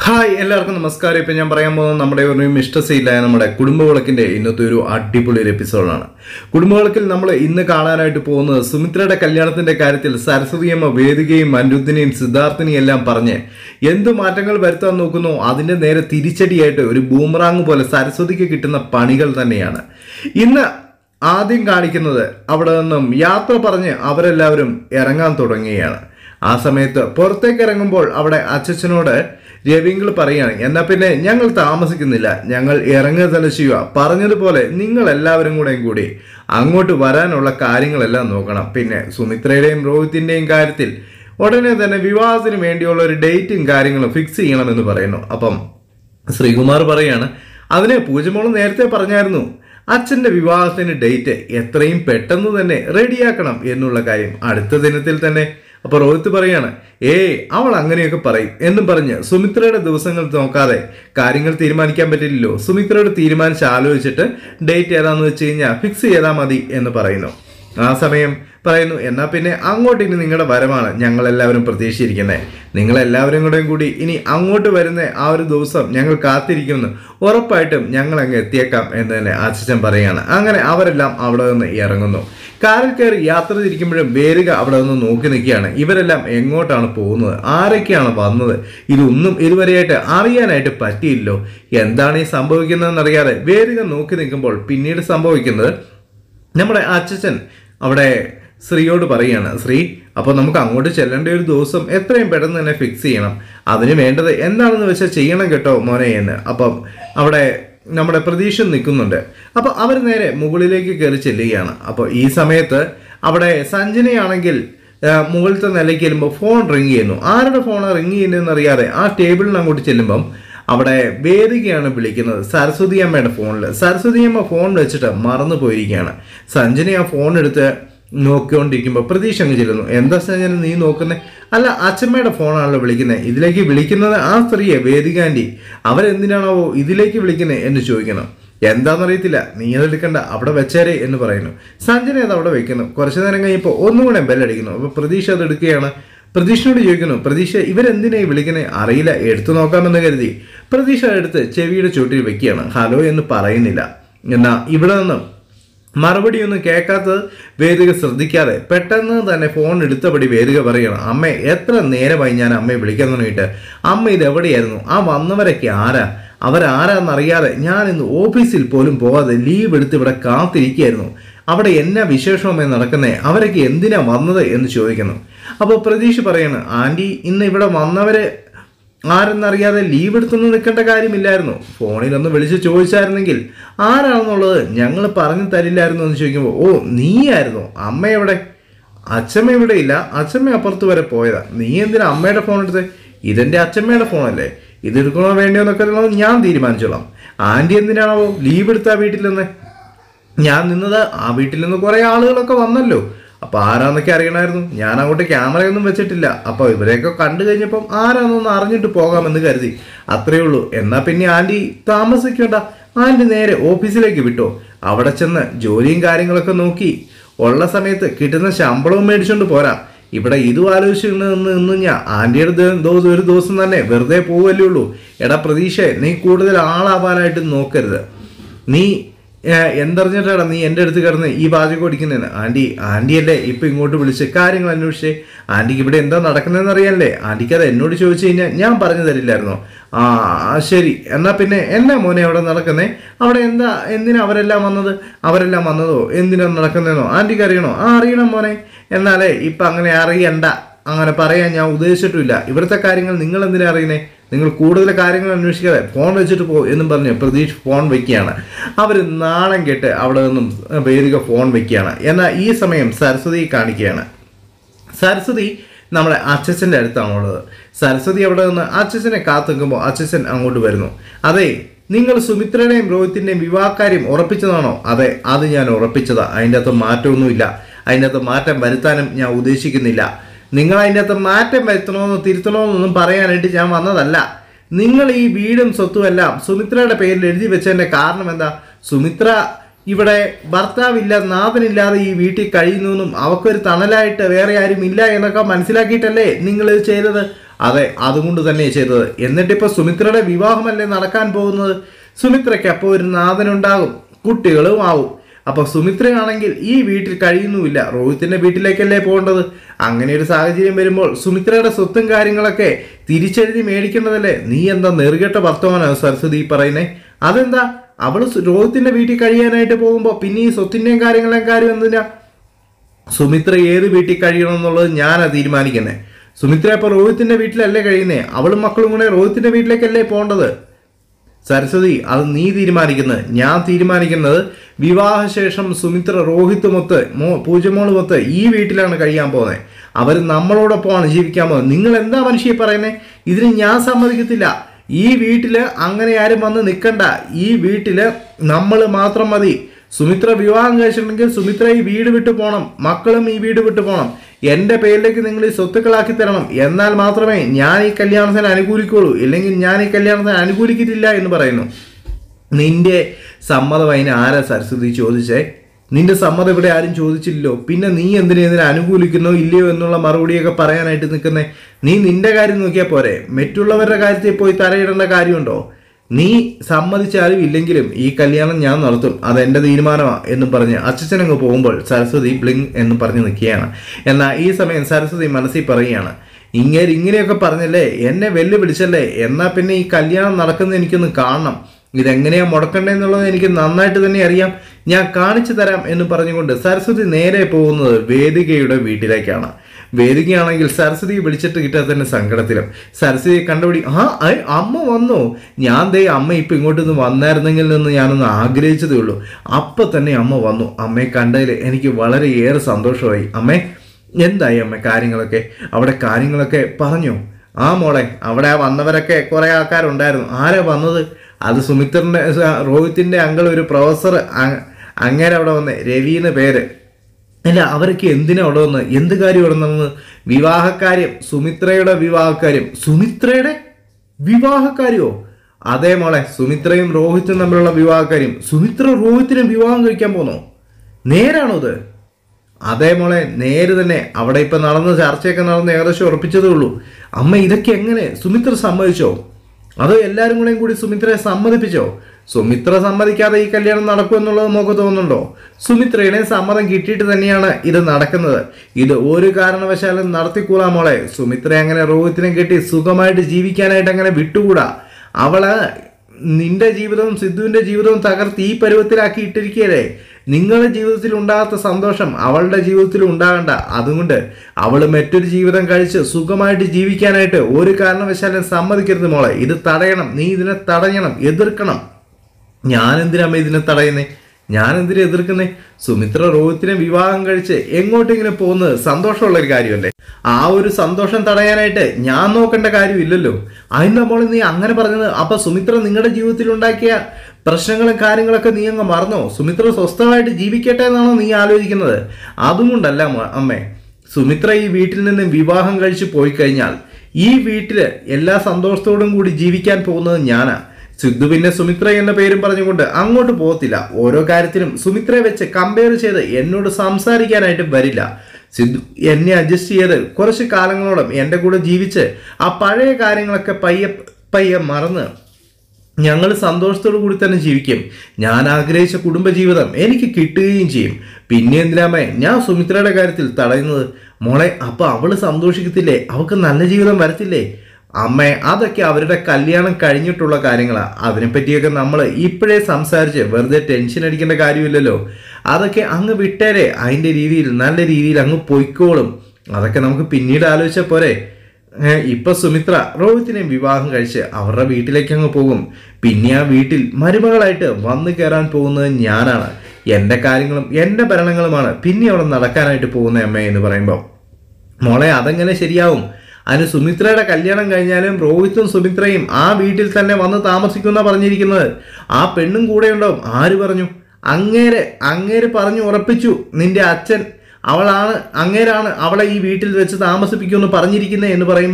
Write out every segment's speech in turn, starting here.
hi എല്ലാവർക്കും നമസ്കാരം ഇപ്പം ഞാൻ പറയാൻ പോകുന്നത് നമ്മുടെ ഒരു ഇഷ്ടസയില്ലായ നമ്മുടെ കുടുംബവിളക്കിൻ്റെ ഇന്നത്തെ ഒരു അടിപൊളി ഒരു എപ്പിസോഡാണ് കുടുംബവിളക്കിൽ നമ്മൾ ഇന്ന് കാണാനായിട്ട് പോകുന്നത് സുമിത്രയുടെ കല്യാണത്തിന്റെ കാര്യത്തിൽ സരസ്വതിയമ്മ വേദികയും അനിരുദ്ധിനെയും സിദ്ധാർത്ഥിനെയും എല്ലാം പറഞ്ഞ് എന്ത് മാറ്റങ്ങൾ വരുത്താൻ നോക്കുന്നു അതിന്റെ നേരെ തിരിച്ചടിയായിട്ട് ഒരു ബൂമറാങ് പോലെ സരസ്വതിക്ക് കിട്ടുന്ന പണികൾ തന്നെയാണ് ഇന്ന് ആദ്യം കാണിക്കുന്നത് അവിടെ നിന്നും യാത്ര പറഞ്ഞ് അവരെല്ലാവരും ഇറങ്ങാൻ തുടങ്ങുകയാണ് ആ സമയത്ത് പുറത്തേക്ക് ഇറങ്ങുമ്പോൾ അവിടെ അച്ഛനോട് രവിങ്കിൾ പറയാണ് എന്നാ പിന്നെ ഞങ്ങൾ താമസിക്കുന്നില്ല ഞങ്ങൾ ഇറങ്ങുക തന്നെ ചെയ്യുക പറഞ്ഞതുപോലെ നിങ്ങൾ എല്ലാവരും കൂടെയും കൂടി അങ്ങോട്ട് വരാനുള്ള കാര്യങ്ങളെല്ലാം നോക്കണം പിന്നെ സുമിത്രയുടെയും രോഹിത്തിന്റെയും കാര്യത്തിൽ ഉടനെ തന്നെ വിവാഹത്തിന് വേണ്ടിയുള്ള ഒരു ഡേറ്റും കാര്യങ്ങളും ഫിക്സ് ചെയ്യണമെന്ന് പറയുന്നു അപ്പം ശ്രീകുമാർ പറയാണ് അതിനെ പൂജമോള് നേരത്തെ പറഞ്ഞായിരുന്നു അച്ഛന്റെ വിവാഹത്തിന് ഡേറ്റ് എത്രയും പെട്ടെന്ന് തന്നെ റെഡിയാക്കണം എന്നുള്ള കാര്യം അടുത്ത ദിനത്തിൽ തന്നെ അപ്പൊ രോഹിത് പറയാണ് ഏയ് അവൾ അങ്ങനെയൊക്കെ പറയും എന്നും പറഞ്ഞ് സുമിത്രയുടെ ദിവസങ്ങൾ നോക്കാതെ കാര്യങ്ങൾ തീരുമാനിക്കാൻ പറ്റില്ലല്ലോ സുമിത്രയോട് തീരുമാനിച്ച് ആലോചിച്ചിട്ട് ഡേറ്റ് ഏതാന്ന് വെച്ച് കഴിഞ്ഞാൽ ഫിക്സ് ചെയ്താൽ മതി എന്ന് പറയുന്നു ആ സമയം പറയുന്നു എന്നാ പിന്നെ അങ്ങോട്ട് ഇനി നിങ്ങളുടെ വരവാണ് ഞങ്ങൾ എല്ലാവരും പ്രതീക്ഷിച്ചിരിക്കുന്നത് നിങ്ങൾ എല്ലാവരും കൂടെയും കൂടി ഇനി അങ്ങോട്ട് വരുന്ന ആ ഒരു ദിവസം ഞങ്ങൾ കാത്തിരിക്കുമെന്ന് ഉറപ്പായിട്ടും ഞങ്ങൾ അങ്ങ് എത്തിയേക്കാം എന്ന് തന്നെ അച്ഛൻ പറയാണ് അങ്ങനെ അവരെല്ലാം അവിടെ നിന്ന് ഇറങ്ങുന്നു കാറിൽ കയറി യാത്ര തിരിക്കുമ്പോഴും വേരുക അവിടെ നിന്ന് നോക്കി നിൽക്കുകയാണ് ഇവരെല്ലാം എങ്ങോട്ടാണ് പോകുന്നത് ആരൊക്കെയാണ് വന്നത് ഇതൊന്നും ഇതുവരെയായിട്ട് അറിയാനായിട്ട് പറ്റിയില്ലോ എന്താണ് ഈ സംഭവിക്കുന്നതെന്ന് അറിയാതെ വേരുക നോക്കി നിൽക്കുമ്പോൾ പിന്നീട് സംഭവിക്കുന്നത് നമ്മുടെ അച്ഛൻ അവിടെ ശ്രീയോട് പറയുകയാണ് ശ്രീ അപ്പോൾ നമുക്ക് അങ്ങോട്ട് ചെല്ലേണ്ട ഒരു ദിവസം എത്രയും പെട്ടെന്ന് തന്നെ ഫിക്സ് ചെയ്യണം അതിന് വേണ്ടത് എന്താണെന്ന് വെച്ചാൽ ചെയ്യണം കേട്ടോ മോനെ എന്ന് അപ്പം അവിടെ നമ്മുടെ പ്രതീക്ഷ നിൽക്കുന്നുണ്ട് അപ്പോൾ അവർ നേരെ മുകളിലേക്ക് കയറി ചെല്ലുകയാണ് അപ്പോൾ ഈ സമയത്ത് അവിടെ സഞ്ജനയാണെങ്കിൽ ആ, മുകളിലത്തെ നിലയ്ക്ക് ചെല്ലുമ്പോൾ ഫോൺ റിങ് ചെയ്യുന്നു ആരുടെ ഫോണാണ് റിങ് ചെയ്യുന്നതെന്ന് അറിയാതെ ആ ടേബിളിന് അങ്ങോട്ട് ചെല്ലുമ്പം അവിടെ വേദികയാണ് വിളിക്കുന്നത് സരസ്വതി അമ്മയുടെ ഫോണിൽ സരസ്വതി അമ്മ ഫോൺ വെച്ചിട്ട് മറന്നു പോയിരിക്കുകയാണ് സഞ്ജന ആ ഫോൺ എടുത്ത് നോക്കിക്കൊണ്ടിരിക്കുമ്പോൾ പ്രതീക്ഷ അങ്ങ് ചെല്ലുന്നു എന്താ സഞ്ജന നീ നോക്കുന്നേ അല്ല അച്ഛമ്മയുടെ ഫോണാണല്ലോ വിളിക്കുന്നത് ഇതിലേക്ക് വിളിക്കുന്നത് ആ സ്ത്രീയെ വേദികാന്റി അവരെന്തിനാണാവോ ഇതിലേക്ക് വിളിക്കുന്നത് എന്ന് ചോദിക്കണം എന്താണെന്നറിയത്തില്ല നീ അതെടുക്കണ്ട അവിടെ വെച്ചേരെ എന്ന് പറയുന്നു സഞ്ജന അത് അവിടെ വെക്കുന്നു കുറച്ചു നേരം കഴിഞ്ഞപ്പോൾ ഒന്നും കൂടെ ബെല്ലടിക്കുന്നു അപ്പോൾ പ്രതീക്ഷ അത് എടുക്കുകയാണ് പ്രതീക്ഷയോട് ചോദിക്കുന്നു പ്രതീക്ഷ ഇവരെന്തിനായി വിളിക്കുന്നത് അറിയില്ല എടുത്തു നോക്കാമെന്ന് കരുതി പ്രതീക്ഷ എടുത്ത് ചെവിയുടെ ചുട്ടിൽ വെക്കുകയാണ് ഹലോ എന്ന് പറയുന്നില്ല എന്നാ ഇവിടെ നിന്നും മറുപടിയൊന്നും കേൾക്കാത്തത് വേദിക ശ്രദ്ധിക്കാതെ പെട്ടെന്ന് തന്നെ ഫോൺ എടുത്തപടി വേദിക പറയണം അമ്മ എത്ര നേരമായി ഞാൻ അമ്മയെ വിളിക്കാൻ തുടങ്ങിയിട്ട് അമ്മ ഇത് എവിടെയായിരുന്നു ആ വന്നവരൊക്കെ ആരാ അവരാരാന്നറിയാതെ ഞാൻ ഇന്ന് ഓഫീസിൽ പോലും പോകാതെ ലീവ് എടുത്ത് ഇവിടെ കാത്തിരിക്കുകയായിരുന്നു അവിടെ എന്നാ വിശേഷമേ നടക്കുന്നേ അവരൊക്കെ എന്തിനാ വന്നത് എന്ന് ചോദിക്കുന്നു അപ്പോൾ പ്രതീക്ഷ പറയാണ് ആൻറ്റി ഇന്ന് ഇവിടെ വന്നവരെ ആരെന്നറിയാതെ ലീവ് എടുത്തൊന്നും നിൽക്കേണ്ട കാര്യമില്ലായിരുന്നു ഫോണിലൊന്ന് വിളിച്ച് ചോദിച്ചായിരുന്നെങ്കിൽ ആരാണെന്നുള്ളത് ഞങ്ങൾ പറഞ്ഞു തരില്ലായിരുന്നു എന്ന് ചോദിക്കുമ്പോൾ ഓ നീയായിരുന്നു അമ്മ എവിടെ അച്ഛമ്മ ഇവിടെ ഇല്ല അച്ഛമ്മ അപ്പുറത്ത് വരെ പോയതാ നീ എന്തിനാ അമ്മയുടെ ഫോൺ എടുത്ത് ഇതെന്റെ അച്ഛമ്മയുടെ ഫോണല്ലേ ഇത് എടുക്കണോ വേണ്ടിയോ എന്നൊക്കെ ഉള്ളത് ഞാൻ തീരുമാനിച്ചോളാം ആന്റി എന്തിനാണോ ലീവ് എടുത്താ വീട്ടിൽ നിന്ന് ഞാൻ നിന്നത് ആ വീട്ടിൽ നിന്ന് കുറെ ആളുകളൊക്കെ വന്നല്ലോ അപ്പൊ ആരാന്നൊക്കെ അറിയണമായിരുന്നു ഞാൻ അങ്ങോട്ട് ക്യാമറയൊന്നും വെച്ചിട്ടില്ല അപ്പൊ ഇവരെയൊക്കെ കണ്ടു കഴിഞ്ഞപ്പം ആരാന്നൊന്ന് അറിഞ്ഞിട്ട് പോകാമെന്ന് കരുതി അത്രേ ഉള്ളൂ എന്നാ പിന്നെ ആന്റി താമസിക്കണ്ട ആന്റി നേരെ ഓഫീസിലേക്ക് വിട്ടോ അവിടെ ചെന്ന് ജോലിയും കാര്യങ്ങളൊക്കെ നോക്കി ഉള്ള സമയത്ത് കിട്ടുന്ന ശമ്പളവും മേടിച്ചോണ്ട് പോരാ ഇവിടെ ഇതും ആലോചിച്ചിരുന്ന് നിന്ന് നിന്ന് ഞാൻ ആന്റിയുടെ ദ- ദിവസം ഒരു ദിവസം തന്നെ വെറുതെ പോവല്ലേ ഉള്ളൂ എടാ പ്രതീക്ഷ നീ കൂടുതൽ ആളാവാനായിട്ട് നോക്കരുത് നീ ഏഹ്, എന്തറിഞ്ഞിട്ടാണ് നീ എൻ്റെ അടുത്ത് കിടന്ന് ഈ വാചകം ഓടിക്കുന്നതെന്ന് ആൻറ്റി ആൻറ്റിയല്ലേ ഇപ്പം ഇങ്ങോട്ട് വിളിച്ച് കാര്യങ്ങൾ അന്വേഷിച്ചേ ആൻറ്റിക്ക് ഇവിടെ എന്താ നടക്കുന്നതെന്ന് അറിയാനല്ലേ ആൻറ്റിക്ക് അത് എന്നോട് ചോദിച്ചു കഴിഞ്ഞാൽ ഞാൻ പറഞ്ഞു തരില്ലായിരുന്നോ ആ ആ, ശരി എന്നാ പിന്നെ എന്നാ മോനെ അവിടെ നടക്കുന്നേ അവിടെ എന്താ എന്തിനാ അവരെല്ലാം വന്നത് അവരെല്ലാം വന്നതോ എന്തിനാ നടക്കുന്നതെന്നോ ആൻറ്റിക്ക് അറിയണോ ആ അറിയണം മോനെ എന്നാലേ ഇപ്പം അങ്ങനെ അറിയണ്ട അങ്ങനെ പറയാൻ ഞാൻ ഉദ്ദേശിച്ചിട്ടില്ല ഇവിടുത്തെ കാര്യങ്ങൾ നിങ്ങൾ എന്തിനാ അറിയുന്നേ നിങ്ങൾ കൂടുതൽ കാര്യങ്ങൾ അന്വേഷിക്കാതെ ഫോൺ വെച്ചിട്ട് പോ എന്നും പറഞ്ഞ് പ്രതീക്ഷ ഫോൺ വെക്കുകയാണ് അവർ നാണം കെട്ട് അവിടെ നിന്നും വേദിക ഫോൺ വെക്കുകയാണ് എന്നാൽ ഈ സമയം സരസ്വതി കാണിക്കുകയാണ് സരസ്വതി നമ്മുടെ അച്ഛച്ചൻ്റെ അടുത്താണുള്ളത് സരസ്വതി അവിടെ നിന്ന് അച്ഛച്ചനെ കാത്തു നിൽക്കുമ്പോൾ അച്ഛച്ചൻ അങ്ങോട്ട് വരുന്നു അതെ നിങ്ങൾ സുമിത്രയുടെയും രോഹിത്തിൻ്റെയും വിവാഹകാര്യം ഉറപ്പിച്ചതാണോ അതെ അത് ഞാൻ ഉറപ്പിച്ചതാ അതിൻ്റെ അകത്ത് മാറ്റമൊന്നുമില്ല അതിൻ്റെ അകത്ത് മാറ്റം വരുത്താനും ഞാൻ ഉദ്ദേശിക്കുന്നില്ല നിങ്ങൾ അതിൻ്റെ അകത്ത് മാറ്റം വരുത്തണമെന്നോ തിരുത്തണമെന്നൊന്നും പറയാനായിട്ട് ഞാൻ വന്നതല്ല നിങ്ങൾ ഈ വീടും സ്വത്തും എല്ലാം സുമിത്രയുടെ പേരിൽ എഴുതി വെച്ചതിൻ്റെ കാരണം എന്താ സുമിത്ര ഇവിടെ ഭർത്താവില്ല നാഥനില്ലാതെ ഈ വീട്ടിൽ കഴിയുന്നു അവക്കൊരു തണലായിട്ട് വേറെ ആരും ഇല്ല എന്നൊക്കെ മനസ്സിലാക്കിയിട്ടല്ലേ നിങ്ങൾ ഇത് ചെയ്തത് അതെ അതുകൊണ്ട് തന്നെ ചെയ്തത് എന്നിട്ടിപ്പോൾ സുമിത്രയുടെ വിവാഹമല്ലേ നടക്കാൻ പോകുന്നത് സുമിത്രയ്ക്ക് അപ്പോൾ ഒരു നാഥനുണ്ടാകും കുട്ടികളും ആവും അപ്പൊ സുമിത്രയാണെങ്കിൽ ഈ വീട്ടിൽ കഴിയുന്നുമില്ല റോഹിത്തിന്റെ വീട്ടിലേക്കല്ലേ പോകേണ്ടത് അങ്ങനെ ഒരു സാഹചര്യം വരുമ്പോൾ സുമിത്രയുടെ സ്വത്തും കാര്യങ്ങളൊക്കെ തിരിച്ചെഴുതി മേടിക്കേണ്ടതല്ലേ നീ എന്താ നെറുകെട്ട വർത്തമാനോ സരസ്വതി ഈ പറയുന്നേ അതെന്താ അവള് സു- രോഹിത്തിന്റെ വീട്ടിൽ കഴിയാനായിട്ട് പോകുമ്പോൾ പിന്നെ ഈ സ്വത്തിന്റെയും കാര്യങ്ങളെയും കാര്യം എന്തിനാ സുമിത്ര ഏത് വീട്ടിൽ കഴിയണം എന്നുള്ളത് ഞാനാ തീരുമാനിക്കുന്നത് സുമിത്ര ഇപ്പൊ രോഹിത്തിന്റെ വീട്ടിലല്ലേ കഴിയുന്നേ അവളും മക്കളും കൂടെ രോഹിത്തിന്റെ വീട്ടിലേക്കല്ലേ പോകേണ്ടത് സരസ്വതി അത് നീ തീരുമാനിക്കുന്നത് ഞാൻ തീരുമാനിക്കുന്നത് വിവാഹശേഷം സുമിത്ര രോഹിത്തുമൊത്ത് മോ പൂജമോളുമൊത്ത് ഈ വീട്ടിലാണ് കഴിയാൻ പോകുന്നത് അവർ നമ്മളോടൊപ്പമാണ് ജീവിക്കാൻ പോകുന്നത് നിങ്ങൾ എന്താ മനുഷ്യ പറയുന്നത് ഇതിന് ഞാൻ സമ്മതിക്കത്തില്ല ഈ വീട്ടില് അങ്ങനെ ആരും വന്ന് നിൽക്കണ്ട ഈ വീട്ടില് നമ്മൾ മാത്രം മതി സുമിത്ര വിവാഹം കഴിച്ചിട്ടുണ്ടെങ്കിൽ സുമിത്ര ഈ വീട് വിട്ടു പോകണം മക്കളും ഈ വീട് വിട്ടു പോകണം എന്റെ പേരിലേക്ക് നിങ്ങൾ ഈ സ്വത്തുക്കളാക്കി തരണം എന്നാൽ മാത്രമേ ഞാൻ ഈ കല്യാണത്തിന് അനുകൂലിക്കുള്ളൂ ഇല്ലെങ്കിൽ ഞാൻ ഈ കല്യാണത്തിന് അനുകൂലിക്കത്തില്ല എന്ന് പറയുന്നു നിന്റെ സമ്മതം അതിന് ആരാ സരസ്വതി ചോദിച്ചേ നിന്റെ സമ്മതം ഇവിടെ ആരും ചോദിച്ചില്ലല്ലോ പിന്നെ നീ എന്തിനു ഇതിനെ അനുകൂലിക്കുന്നോ ഇല്ലയോ എന്നുള്ള മറുപടിയൊക്കെ പറയാനായിട്ട് നിൽക്കുന്നേ നീ നിന്റെ കാര്യം നോക്കിയാൽ പോരെ മറ്റുള്ളവരുടെ കാര്യത്തിൽ പോയി തലയിടേണ്ട കാര്യമുണ്ടോ നീ സമ്മതിച്ചാലും ഇല്ലെങ്കിലും ഈ കല്യാണം ഞാൻ നടത്തും അത് എൻ്റെ തീരുമാനമാണ് എന്നും പറഞ്ഞ് അച്ഛനങ്ങ് പോകുമ്പോൾ സരസ്വതി ബ്ലിങ് എന്ന് പറഞ്ഞ് നിൽക്കുകയാണ് എന്നാൽ ഈ സമയം സരസ്വതി മനസ്സിൽ പറയുകയാണ് ഇങ്ങനെ ഇങ്ങനെയൊക്കെ പറഞ്ഞല്ലേ എന്നെ വെല്ലുവിളിച്ചല്ലേ എന്നാൽ പിന്നെ ഈ കല്യാണം നടക്കുന്നത് എനിക്കൊന്ന് കാണണം ഇതെങ്ങനെയാ മുടക്കണ്ടേന്നുള്ളത് എനിക്ക് നന്നായിട്ട് തന്നെ അറിയാം ഞാൻ കാണിച്ചു തരാം എന്ന് പറഞ്ഞുകൊണ്ട് സരസ്വതി നേരെ പോകുന്നത് വേദികയുടെ വീട്ടിലേക്കാണ് വേദികയാണെങ്കിൽ സരസ്വതിയെ വിളിച്ചിട്ട് കിട്ടാത്തതിന്റെ സങ്കടത്തിലും സരസ്വതിയെ കണ്ടുപിടി ആ ഐ, അമ്മ വന്നു ഞാൻ ദേ അമ്മ ഇപ്പൊ ഇങ്ങോട്ടൊന്ന് വന്നായിരുന്നെങ്കിൽ എന്ന് ഞാനൊന്ന് ആഗ്രഹിച്ചതേ ഉള്ളൂ അപ്പൊ തന്നെ അമ്മ വന്നു അമ്മയെ കണ്ടതിൽ എനിക്ക് വളരെയേറെ സന്തോഷമായി അമ്മേ എന്തായി അമ്മ കാര്യങ്ങളൊക്കെ അവിടെ കാര്യങ്ങളൊക്കെ പറഞ്ഞോ ആ മോളെ അവിടെ ആ വന്നവരൊക്കെ കുറെ ആൾക്കാരുണ്ടായിരുന്നു ആരാ വന്നത് അത് സുമിത്രന്റെ സ- രോഹിത്തിന്റെ അങ്കിൾ ഒരു പ്രൊഫസർ അങ്ങേരെ അവിടെ വന്ന് രവിന്ന് പേര് അല്ല അവരൊക്കെ എന്തിനാ അവിടെ വന്ന് എന്ത് കാര്യം അവിടെ നിന്ന് വിവാഹക്കാര്യം സുമിത്രയുടെ വിവാഹക്കാര്യം സുമിത്രയുടെ വിവാഹക്കാര്യോ അതേ മോളെ സുമിത്രയും രോഹിത്തും തമ്മിലുള്ള വിവാഹക്കാര്യം സുമിത്ര രോഹിത്തിനും വിവാഹം കഴിക്കാൻ പോന്നോ നേരാണോ ഇത് അതേ മോളെ നേര് തന്നെ അവിടെ ഇപ്പൊ നടന്ന ചർച്ചയൊക്കെ നടന്ന് ഏകദേശം ഉറപ്പിച്ചതേ ഉള്ളൂ അമ്മ ഇതൊക്കെ എങ്ങനെ സുമിത്ര സമ്മതിച്ചോ അതോ എല്ലാരും കൂടെയും കൂടി സുമിത്രയെ സമ്മതിപ്പിച്ചോ സുമിത്ര സമ്മതിക്കാതെ ഈ കല്യാണം നടക്കും എന്നുള്ളത് നമുക്ക് തോന്നുന്നുണ്ടോ സുമിത്രയുടെ സമ്മതം കിട്ടിയിട്ട് തന്നെയാണ് ഇത് നടക്കുന്നത് ഇത് ഒരു കാരണവശാലും നടത്തിക്കൂടാ മോളെ സുമിത്ര അങ്ങനെ രോഹിത്തിനെ കെട്ടി സുഖമായിട്ട് ജീവിക്കാനായിട്ട് അങ്ങനെ വിട്ടുകൂടാ അവള് നിന്റെ ജീവിതവും സിദ്ധുവിന്റെ ജീവിതവും തകർത്ത് ഈ പരുവത്തിലാക്കി ഇട്ടിരിക്കുകയല്ലേ നിങ്ങളുടെ ജീവിതത്തിൽ ഉണ്ടാകാത്ത സന്തോഷം അവളുടെ ജീവിതത്തിൽ ഉണ്ടാകണ്ട അതുകൊണ്ട് അവൾ മറ്റൊരു ജീവിതം കഴിച്ച് സുഖമായിട്ട് ജീവിക്കാനായിട്ട് ഒരു കാരണവശാലും സമ്മതിക്കരുത് മോളെ ഇത് തടയണം നീ ഇതിനെ തടയണം എതിർക്കണം ഞാൻ എന്തിനാ ഇതിനെ തടയുന്നേ ഞാൻ എന്തിനാ എതിർക്കുന്നേ സുമിത്ര രോഹിത്തിനെ വിവാഹം കഴിച്ച് എങ്ങോട്ടെങ്കിലും പോകുന്നത് സന്തോഷമുള്ള ഒരു കാര്യമല്ലേ ആ ഒരു സന്തോഷം തടയാനായിട്ട് ഞാൻ നോക്കേണ്ട കാര്യമില്ലല്ലോ അതിന്റെ മോളിൽ നീ അങ്ങനെ പറഞ്ഞത് അപ്പൊ സുമിത്ര നിങ്ങളുടെ ജീവിതത്തിൽ ഉണ്ടാക്കിയ പ്രശ്നങ്ങളും കാര്യങ്ങളൊക്കെ നീ അങ്ങ് മറന്നോ സുമിത്ര സ്വസ്ഥമായിട്ട് ജീവിക്കട്ടെ എന്നാണോ നീ ആലോചിക്കുന്നത് അതുകൊണ്ടല്ല മ- അമ്മേ സുമിത്ര ഈ വീട്ടിൽ നിന്ന് വിവാഹം കഴിച്ച് പോയി കഴിഞ്ഞാൽ ഈ വീട്ടില് എല്ലാ സന്തോഷത്തോടും കൂടി ജീവിക്കാൻ പോകുന്നത് ഞാനാ സിദ്ധു പിന്നെ സുമിത്ര എന്ന പേരും പറഞ്ഞുകൊണ്ട് അങ്ങോട്ട് പോകത്തില്ല ഓരോ കാര്യത്തിലും സുമിത്രയെ വെച്ച് കമ്പയർ ചെയ്ത് എന്നോട് സംസാരിക്കാനായിട്ട് വരില്ല സിദ്ധു എന്നെ അഡ്ജസ്റ്റ് ചെയ്ത് കുറച്ച് കാലങ്ങളോളം എൻ്റെ കൂടെ ജീവിച്ച് ആ പഴയ കാര്യങ്ങളൊക്കെ പയ്യെ പയ്യെ മറന്ന് ഞങ്ങൾ സന്തോഷത്തോടു കൂടി തന്നെ ജീവിക്കും ഞാൻ ആഗ്രഹിച്ച കുടുംബജീവിതം എനിക്ക് കിട്ടുകയും ചെയ്യും പിന്നെ എന്തിനാമേ ഞാൻ സുമിത്രയുടെ കാര്യത്തിൽ തടയുന്നത് മോളെ അപ്പൊ അവള് സന്തോഷിക്കത്തില്ലേ അവൾക്ക് നല്ല ജീവിതം വരത്തില്ലേ അമ്മേ അതൊക്കെ അവരുടെ കല്യാണം കഴിഞ്ഞിട്ടുള്ള കാര്യങ്ങളാ അതിനെപ്പറ്റിയൊക്കെ നമ്മൾ ഇപ്പോഴേ സംസാരിച്ച് വെറുതെ ടെൻഷൻ അടിക്കേണ്ട കാര്യമില്ലല്ലോ അതൊക്കെ അങ്ങ് വിട്ടേരെ അതിന്റെ രീതിയിൽ നല്ല രീതിയിൽ അങ്ങ് പൊയ്ക്കോളും അതൊക്കെ നമുക്ക് പിന്നീട് ആലോചിച്ചാൽ പോരെ ഏ, ഇപ്പൊ സുമിത്ര രോഹിത്തിനെ വിവാഹം കഴിച്ച് അവരുടെ വീട്ടിലേക്ക് അങ്ങ് പോകും പിന്നെ ആ വീട്ടിൽ മരുമകളായിട്ട് വന്നു കയറാൻ പോകുന്നത് ഞാനാണ് എൻ്റെ കാര്യങ്ങളും എൻ്റെ ഭരണങ്ങളുമാണ് പിന്നെ അവിടെ നടക്കാനായിട്ട് പോകുന്ന അമ്മ എന്ന് പറയുമ്പോൾ മോളെ അതെങ്ങനെ ശരിയാവും അതിന് സുമിത്രയുടെ കല്യാണം കഴിഞ്ഞാലും രോഹിത്തും സുമിത്രയും ആ വീട്ടിൽ തന്നെ വന്ന് താമസിക്കുന്ന പറഞ്ഞിരിക്കുന്നത് ആ പെണ്ണും കൂടെ ഉണ്ടാവും ആര് പറഞ്ഞു അങ്ങേരെ അങ്ങേര് പറഞ്ഞു ഉറപ്പിച്ചു നിന്റെ അച്ഛൻ അവളാണ് അങ്ങേരാണ് അവളെ ഈ വീട്ടിൽ വെച്ച് താമസിപ്പിക്കുമെന്ന് പറഞ്ഞിരിക്കുന്നത് എന്ന് പറയുമ്പം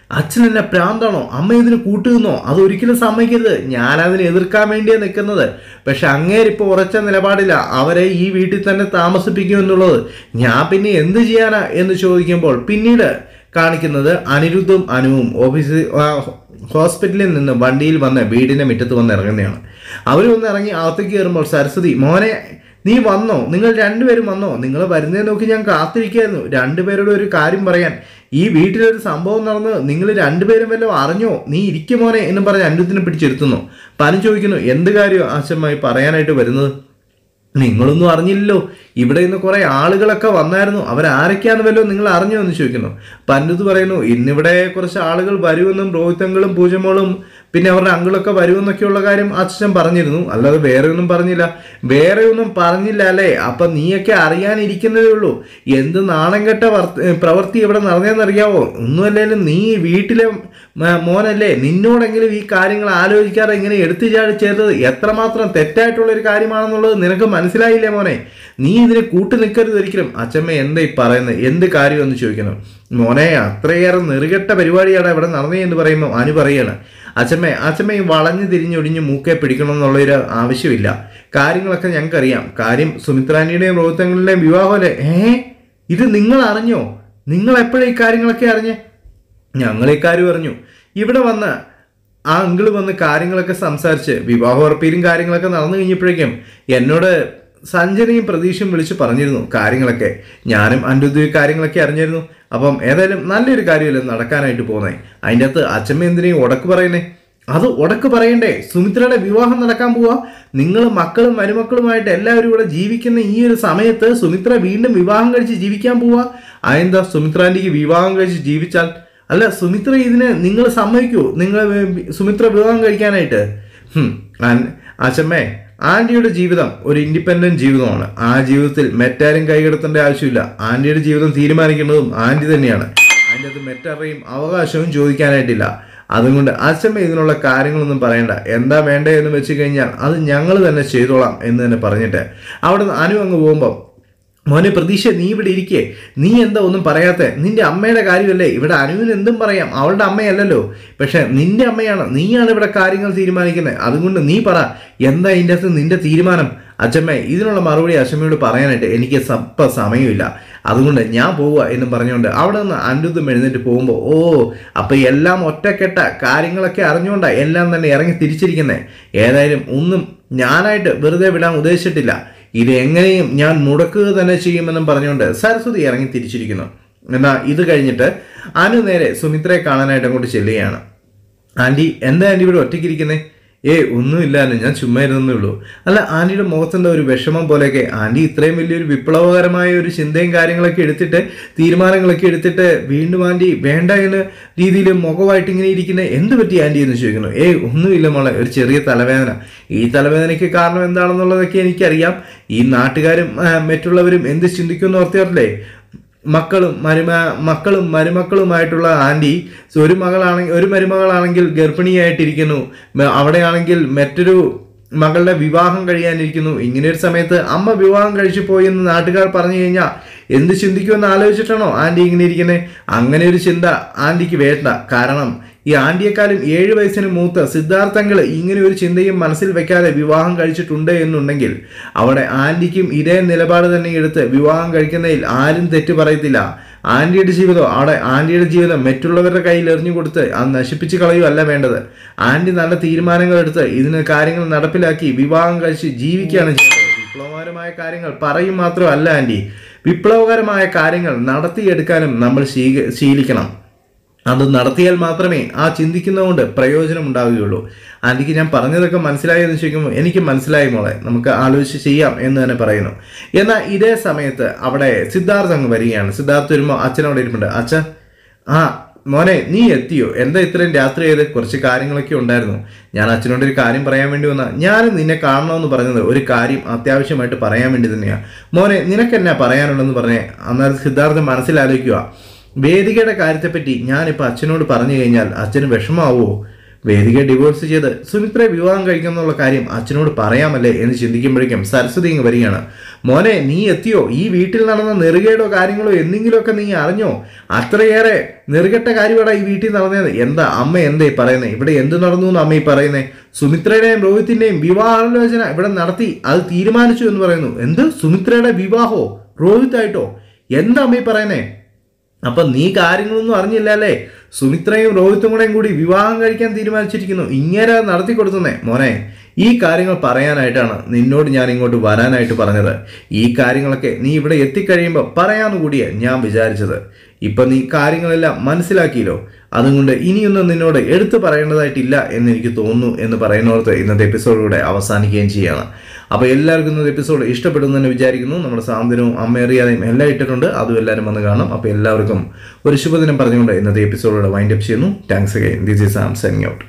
അച്ഛൻ എന്നെ പ്രാന്താണോ അമ്മ ഇതിന് കൂട്ടുന്നോ അതൊരിക്കലും സമ്മതിക്കരുത് ഞാൻ അതിനെ എതിർക്കാൻ വേണ്ടിയാണ് നിൽക്കുന്നത് പക്ഷെ അങ്ങേരിപ്പോൾ ഉറച്ച നിലപാടില്ല അവരെ ഈ വീട്ടിൽ തന്നെ താമസിപ്പിക്കും എന്നുള്ളത് ഞാൻ പിന്നെ എന്ത് ചെയ്യാനാ എന്ന് ചോദിക്കുമ്പോൾ പിന്നീട് കാണിക്കുന്നത് അനിരുദ്ധും അനുവും ഓഫീസിൽ ആ, ഹോസ്പിറ്റലിൽ നിന്ന് വണ്ടിയിൽ വന്ന് വീടിന്റെ മുറ്റത്ത് വന്ന് ഇറങ്ങുന്നതാണ് അവർ വന്ന് ഇറങ്ങി അകത്തേക്ക് കയറുമ്പോൾ സരസ്വതി മോനെ നീ വന്നോ നിങ്ങൾ രണ്ടുപേരും വന്നോ നിങ്ങൾ വരുന്നേ നോക്കി ഞാൻ കാത്തിരിക്കായിരുന്നു രണ്ടുപേരോട് ഒരു കാര്യം പറയാൻ ഈ വീട്ടിലൊരു സംഭവം നടന്ന് നിങ്ങൾ രണ്ടുപേരും വല്ലതും അറിഞ്ഞോ നീ ഇരിക്കും മോനെ എന്നും പറഞ്ഞ് അനിരുദ്ധിനെ പിടിച്ചെടുത്തുന്നു പലരും ചോദിക്കുന്നു എന്ത് കാര്യം ആശമായി പറയാനായിട്ട് വരുന്നത് നിങ്ങളൊന്നും അറിഞ്ഞില്ലല്ലോ ഇവിടെ നിന്ന് കുറെ ആളുകളൊക്കെ വന്നായിരുന്നു അവരാരൊക്കെയാന്ന് വല്ലോ നിങ്ങൾ അറിഞ്ഞോ എന്ന് ചോദിക്കുന്നു പന്നത്ത് പറയുന്നു ഇന്നിവിടെ കുറച്ച് ആളുകൾ വരുമെന്നും രോഹിതങ്ങളും പൂജമോളും പിന്നെ അവരുടെ അങ്കിളൊക്കെ വരുമെന്നൊക്കെയുള്ള കാര്യം അച്ഛൻ പറഞ്ഞിരുന്നു അല്ലാതെ വേറെ ഒന്നും പറഞ്ഞില്ല വേറെ ഒന്നും പറഞ്ഞില്ല അല്ലേ അപ്പൊ നീയൊക്കെ അറിയാനിരിക്കുന്നതേ ഉള്ളൂ എന്ത് നാണം കെട്ട വർത്ത- പ്രവൃത്തി ഇവിടെ നടന്നതെന്നറിയാവോ ഒന്നുമല്ലേലും നീ ഈ വീട്ടിലെ മ- മോനല്ലേ നിന്നോടെങ്കിലും ഈ കാര്യങ്ങൾ ആലോചിക്കാതെ ഇങ്ങനെ എടുത്തു ചാടി ചേർത്തത് എത്രമാത്രം തെറ്റായിട്ടുള്ള ഒരു കാര്യമാണെന്നുള്ളത് നിനക്ക് മനസ്സിലായില്ലേ മോനെ നീ ഇതിനെ കൂട്ടു നിൽക്കരുത് ഒരിക്കലും അച്ഛമ്മ എന്താ ഈ പറയുന്നത് എന്ത് കാര്യം എന്ന് ചോദിക്കുന്നു മോനെ അത്രയേറെ നെറുകെട്ട പരിപാടിയാണ് ഇവിടെ നടന്നേ എന്ന് പറയുമ്പോൾ അനു പറയാണ് അച്ഛമ്മ അച്ഛമ്മ ഈ വളഞ്ഞു തിരിഞ്ഞൊടിഞ്ഞ് മൂക്കെ പിടിക്കണം എന്നുള്ളൊരു ആവശ്യമില്ല കാര്യങ്ങളൊക്കെ ഞങ്ങൾക്കറിയാം കാര്യം സുമിത്രാനിയുടെയും റോഹിത്തങ്ങളുടെയും വിവാഹമല്ലേ ഏ ഇത് നിങ്ങൾ അറിഞ്ഞോ നിങ്ങൾ എപ്പോഴാ ഈ കാര്യങ്ങളൊക്കെ അറിഞ്ഞേ ഞങ്ങൾ ഇക്കാര്യം പറഞ്ഞു ഇവിടെ വന്ന് ആ അങ്കിള് വന്ന് കാര്യങ്ങളൊക്കെ സംസാരിച്ച് വിവാഹ ഉറപ്പിലും കാര്യങ്ങളൊക്കെ നടന്നു കഴിഞ്ഞപ്പോഴേക്കും എന്നോട് സഞ്ജനയും പ്രതീക്ഷയും വിളിച്ച് പറഞ്ഞിരുന്നു കാര്യങ്ങളൊക്കെ ഞാനും അനിരുദ്ധ കാര്യങ്ങളൊക്കെ അറിഞ്ഞിരുന്നു അപ്പം ഏതായാലും നല്ലൊരു കാര്യമല്ലേ നടക്കാനായിട്ട് പോകുന്നേ അതിൻ്റെ അകത്ത് അച്ഛമ്മ എന്തിനേയും ഉടക്ക് പറയുന്നേ അത് ഉടക്ക് പറയണ്ടേ സുമിത്രയുടെ വിവാഹം നടക്കാൻ പോവാ നിങ്ങൾ മക്കളും മരുമക്കളുമായിട്ട് എല്ലാവരും ഇവിടെ ജീവിക്കുന്ന ഈ ഒരു സമയത്ത് സുമിത്ര വീണ്ടും വിവാഹം കഴിച്ച് ജീവിക്കാൻ പോവാ അതെന്താ സുമിത്രാൻ്റെക്ക് വിവാഹം കഴിച്ച് ജീവിച്ചാൽ അല്ല സുമിത്ര ഇതിന് നിങ്ങൾ സമ്മതിക്കൂ നിങ്ങൾ സുമിത്ര വിവാഹം കഴിക്കാനായിട്ട് ഹും, ആൻ- ആച്ചമ്മേ ആൻറ്റിയുടെ ജീവിതം ഒരു ഇൻഡിപെൻഡന്റ് ജീവിതമാണ് ആ ജീവിതത്തിൽ മറ്റാരും കൈകടത്തേണ്ട ആവശ്യമില്ല ആൻറ്റിയുടെ ജീവിതം തീരുമാനിക്കുന്നതും ആൻറ്റി തന്നെയാണ് അതിൻ്റെ അത് മറ്റാരുടെയും അവകാശവും ചോദിക്കാനായിട്ടില്ല അതുകൊണ്ട് അച്ഛമ്മ ഇതിനുള്ള കാര്യങ്ങളൊന്നും പറയണ്ട എന്താ വേണ്ടേ എന്ന് വെച്ച് കഴിഞ്ഞാൽ അത് ഞങ്ങൾ തന്നെ ചെയ്തോളാം എന്ന് തന്നെ പറഞ്ഞിട്ട് അവിടെ നിന്ന് അനു അങ്ങ് പോകുമ്പോൾ മോനെ പ്രതീക്ഷ നീ ഇവിടെ ഇരിക്കേ നീ എന്താ ഒന്നും പറയാത്തെ നിന്റെ അമ്മയുടെ കാര്യമല്ലേ ഇവിടെ അനുവിന് എന്തും പറയാം അവളുടെ അമ്മയല്ലല്ലോ പക്ഷെ നിന്റെ അമ്മയാണ് നീയാണ് ഇവിടെ കാര്യങ്ങൾ തീരുമാനിക്കുന്നത് അതുകൊണ്ട് നീ പറ എന്താ ഇതിൻ്റെ അകത്ത് നിന്റെ തീരുമാനം അച്ഛമ്മ ഇതിനുള്ള മറുപടി അച്ഛമ്മയോട് പറയാനായിട്ട് എനിക്ക് സപ്പ സമയമില്ല അതുകൊണ്ട് ഞാൻ പോവുക എന്നും പറഞ്ഞുകൊണ്ട് അവിടെ നിന്ന് അനിരുദ്ധം എഴുന്നേറ്റ് പോകുമ്പോൾ ഓ അപ്പൊ എല്ലാം ഒറ്റക്കെട്ട കാര്യങ്ങളൊക്കെ അറിഞ്ഞുകൊണ്ടാണ് എല്ലാം തന്നെ ഇറങ്ങി തിരിച്ചിരിക്കുന്നത് ഏതായാലും ഒന്നും ഞാനായിട്ട് വെറുതെ വിടാൻ ഉദ്ദേശിച്ചിട്ടില്ല ഇത് എങ്ങനെയും ഞാൻ മുടക്കുക തന്നെ ചെയ്യുമെന്നും പറഞ്ഞുകൊണ്ട് സരസ്വതി ഇറങ്ങി തിരിച്ചിരിക്കുന്നു എന്നാൽ ഇത് കഴിഞ്ഞിട്ട് അനു നേരെ സുമിത്രയെ കാണാനായിട്ട് അങ്ങോട്ട് ചെല്ലുകയാണ് ആൻറ്റി എന്താ ആൻറ്റി ഇവിടെ ഒറ്റയ്ക്കിരിക്കുന്നേ ഏ ഒന്നുമില്ലാന്ന് ഞാൻ ചുമ്മാ ഇരുന്നേ ഉള്ളൂ അല്ല ആൻറ്റിയുടെ മുഖത്തെന്താ ഒരു വിഷമം പോലെയൊക്കെ ആൻറ്റി ഇത്രയും വലിയൊരു വിപ്ലവകരമായ ഒരു ചിന്തയും കാര്യങ്ങളൊക്കെ എടുത്തിട്ട് തീരുമാനങ്ങളൊക്കെ എടുത്തിട്ട് വീണ്ടും ആൻറ്റി വേണ്ട എന്ന രീതിയിൽ മുഖമായിട്ട് ഇങ്ങനെ ഇരിക്കുന്ന എന്ത് പറ്റി ആൻറ്റി എന്ന് ചോദിക്കുന്നു ഏയ് ഒന്നുമില്ല മോളെ ഒരു ചെറിയ തലവേദന ഈ തലവേദനയ്ക്ക് കാരണം എന്താണെന്നുള്ളതൊക്കെ എനിക്കറിയാം ഈ നാട്ടുകാരും ആ, മറ്റുള്ളവരും എന്ത് ചിന്തിക്കുമെന്ന് ഓർത്തിയല്ലേ മക്കളും മരുമ മക്കളും മരുമക്കളുമായിട്ടുള്ള ആൻറ്റി ഒരു മകളാണെങ്കിൽ ഒരു മരുമകളാണെങ്കിൽ ഗർഭിണിയായിട്ടിരിക്കുന്നു മ- അവിടെയാണെങ്കിൽ മറ്റൊരു മകളുടെ വിവാഹം കഴിയാനിരിക്കുന്നു ഇങ്ങനെ ഒരു സമയത്ത് അമ്മ വിവാഹം കഴിച്ചു പോയി എന്ന് നാട്ടുകാർ പറഞ്ഞു കഴിഞ്ഞാൽ എന്ത് ചിന്തിക്കുമെന്ന് ആലോചിച്ചിട്ടാണോ ആൻറ്റി ഇങ്ങനെ ഇരിക്കുന്നത് അങ്ങനെ ഒരു ചിന്ത ആൻറ്റിക്ക് വേണ്ട കാരണം ഈ ആൻറ്റിയെക്കാളും ഏഴ് വയസ്സിന് മൂത്ത സിദ്ധാർത്ഥങ്ങൾ ഇങ്ങനെ ഒരു ചിന്തയും മനസ്സിൽ വെക്കാതെ വിവാഹം കഴിച്ചിട്ടുണ്ട് എന്നുണ്ടെങ്കിൽ അവിടെ ആൻറ്റിക്കും ഇതേ നിലപാട് തന്നെ എടുത്ത് വിവാഹം കഴിക്കുന്നതിൽ ആരും തെറ്റ് പറയത്തില്ല ആൻറ്റിയുടെ ജീവിതം അവിടെ ആൻറ്റിയുടെ ജീവിതം മറ്റുള്ളവരുടെ കയ്യിൽ എറിഞ്ഞു കൊടുത്ത് അത് നശിപ്പിച്ച് കളയുകയല്ല വേണ്ടത് ആൻറ്റി നല്ല തീരുമാനങ്ങൾ എടുത്ത് ഇതിന് കാര്യങ്ങൾ നടപ്പിലാക്കി വിവാഹം കഴിച്ച് ജീവിക്കുകയാണ് ചെയ്യുന്നത് വിപ്ലവകരമായ കാര്യങ്ങൾ പറയും മാത്രമല്ല ആൻറ്റി വിപ്ലവകരമായ കാര്യങ്ങൾ നടത്തിയെടുക്കാനും നമ്മൾ ശീക ശീലിക്കണം അത് നടത്തിയാൽ മാത്രമേ ആ ചിന്തിക്കുന്നതുകൊണ്ട് പ്രയോജനം ഉണ്ടാവുകയുള്ളൂ ആൻറ്റിക്ക് ഞാൻ പറഞ്ഞതൊക്കെ മനസ്സിലായി എന്ന് ചോദിക്കുമ്പോൾ എനിക്ക് മനസ്സിലായി മോളെ നമുക്ക് ആലോചിച്ച് ചെയ്യാം എന്ന് തന്നെ പറയുന്നു എന്നാൽ ഇതേ സമയത്ത് അവിടെ സിദ്ധാർത്ഥ അങ്ങ് വരികയാണ് സിദ്ധാർത്ഥ വരുമ്പോൾ അച്ഛനവിടെ ഇരിപ്പുണ്ട് അച്ഛ ആ മോനെ നീ എത്തിയോ എന്താ ഇത്രയും രാത്രി ചെയ്ത് കുറച്ച് കാര്യങ്ങളൊക്കെ ഉണ്ടായിരുന്നു ഞാൻ അച്ഛനോട് ഒരു കാര്യം പറയാൻ വേണ്ടി വന്ന ഞാനും നിന്നെ കാണണമെന്ന് പറഞ്ഞത് ഒരു കാര്യം അത്യാവശ്യമായിട്ട് പറയാൻ വേണ്ടി തന്നെയാണ് മോനെ നിനക്ക് എന്നാ പറയാനുള്ളതെന്ന് പറഞ്ഞേ അന്നേരം സിദ്ധാർത്ഥൻ മനസ്സിലാലോചിക്കുക വേദികയുടെ കാര്യത്തെപ്പറ്റി ഞാനിപ്പോൾ അച്ഛനോട് പറഞ്ഞു കഴിഞ്ഞാൽ അച്ഛന് വിഷമാവോ വേദിക ഡിവോഴ്സ് ചെയ്ത് സുമിത്രയെ വിവാഹം കഴിക്കുന്നുള്ള കാര്യം അച്ഛനോട് പറയാമല്ലേ എന്ന് ചിന്തിക്കുമ്പോഴേക്കും സരസ്വതി ഇങ്ങ് വരികയാണ് മോനെ നീ എത്തിയോ ഈ വീട്ടിൽ നടന്ന നെറുകേടോ കാര്യങ്ങളോ എന്തെങ്കിലുമൊക്കെ നീ അറിഞ്ഞോ അത്രയേറെ നെറുകെട്ട കാര്യമാണ് ഈ വീട്ടിൽ നടന്നത് എന്താ അമ്മ എന്തേ പറയുന്നത് ഇവിടെ എന്ത് നടന്നു എന്ന് അമ്മ ഈ പറയുന്നേ സുമിത്രയുടെയും രോഹിത്തിന്റെയും വിവാഹാലോചന ഇവിടെ നടത്തി അത് തീരുമാനിച്ചു എന്ന് പറയുന്നു എന്ത് സുമിത്രയുടെ വിവാഹോ രോഹിത്തായിട്ടോ എന്താ അമ്മ ഈ പറയുന്നേ അപ്പൊ നീ കാര്യങ്ങളൊന്നും അറിഞ്ഞില്ല അല്ലേ സുമിത്രയും രോഹിത്തും കൂടെയും കൂടി വിവാഹം കഴിക്കാൻ തീരുമാനിച്ചിരിക്കുന്നു ഇങ്ങനെ നടത്തി കൊടുത്തുന്നേ മോനെ ഈ കാര്യങ്ങൾ പറയാനായിട്ടാണ് നിന്നോട് ഞാൻ ഇങ്ങോട്ട് വരാനായിട്ട് പറഞ്ഞത് ഈ കാര്യങ്ങളൊക്കെ നീ ഇവിടെ എത്തിക്കഴിയുമ്പോൾ പറയാന്ന് കൂടിയേ ഞാൻ വിചാരിച്ചത് ഇപ്പൊ നീ കാര്യങ്ങളെല്ലാം മനസ്സിലാക്കിയല്ലോ അതുകൊണ്ട് ഇനിയൊന്നും നിന്നോട് എടുത്തു പറയേണ്ടതായിട്ടില്ല എന്ന് എനിക്ക് തോന്നുന്നു എന്ന് പറയുന്നിടത്ത് ഇന്നത്തെ എപ്പിസോഡിലൂടെ അവസാനിക്കുകയും ചെയ്യാണ് അപ്പോൾ എല്ലാവർക്കും ഇന്നത്തെ എപ്പിസോഡ് ഇഷ്ടപ്പെടുന്നു എന്ന് വിചാരിക്കുന്നു നമ്മുടെ സാന്ത്വനവും അമ്മേറിയാതെയും എല്ലാം ഇട്ടിട്ടുണ്ട് അതും എല്ലാവരും വന്ന് കാണാം അപ്പോൾ എല്ലാവർക്കും ഒരു ശുഭദിനം പറഞ്ഞുകൊണ്ട് ഇന്നത്തെ എപ്പിസോഡിലൂടെ വൈൻഡപ്പ് ചെയ്യുന്നു thanks again this is um signing out